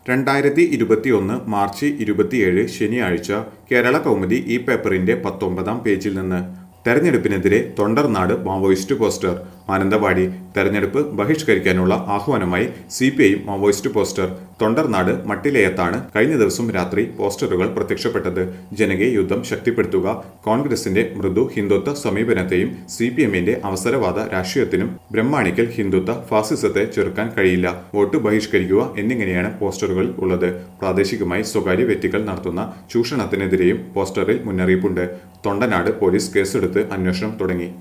രണ്ടായിരത്തി ഇരുപത്തിയൊന്ന് മാർച്ച് ഇരുപത്തിയേഴ് ശനിയാഴ്ച കേരള കൗമുദി ഈ പേപ്പറിന്റെ പത്തൊമ്പതാം പേജിൽ നിന്ന് തെരഞ്ഞെടുപ്പിനെതിരെ തൊണ്ടർനാട് മാവോയിസ്റ്റ് പോസ്റ്റർ മാനന്തവാടി തെരഞ്ഞെടുപ്പ് ബഹിഷ്കരിക്കാനുള്ള ആഹ്വാനമായി C P I Maoist poster Thondernad മട്ടിലേയത്താണ് കഴിഞ്ഞ ദിവസം രാത്രി പോസ്റ്ററുകൾ പ്രത്യക്ഷപ്പെട്ടത് ജനകീയ യുദ്ധം ശക്തിപ്പെടുത്തുക കോൺഗ്രസിന്റെ മൃദു ഹിന്ദുത്വ സമീപനത്തെയും സി പി എമ്മിന്റെ അവസരവാദ രാഷ്ട്രീയത്തിനും ബ്രഹ്മാണിക്കൽ ഹിന്ദുത്വ ഫാസിസത്തെ ചെറുക്കാൻ കഴിയില്ല വോട്ട് ബഹിഷ്കരിക്കുക എന്നിങ്ങനെയാണ് പോസ്റ്ററുകളിൽ ഉള്ളത് പ്രാദേശികമായി സ്വകാര്യ വ്യക്തികൾ നടത്തുന്ന ചൂഷണത്തിനെതിരെയും പോസ്റ്ററിൽ മുന്നറിയിപ്പുണ്ട് തൊണ്ടനാട് പോലീസ് കേസെടുത്ത് അന്വേഷണം തുടങ്ങി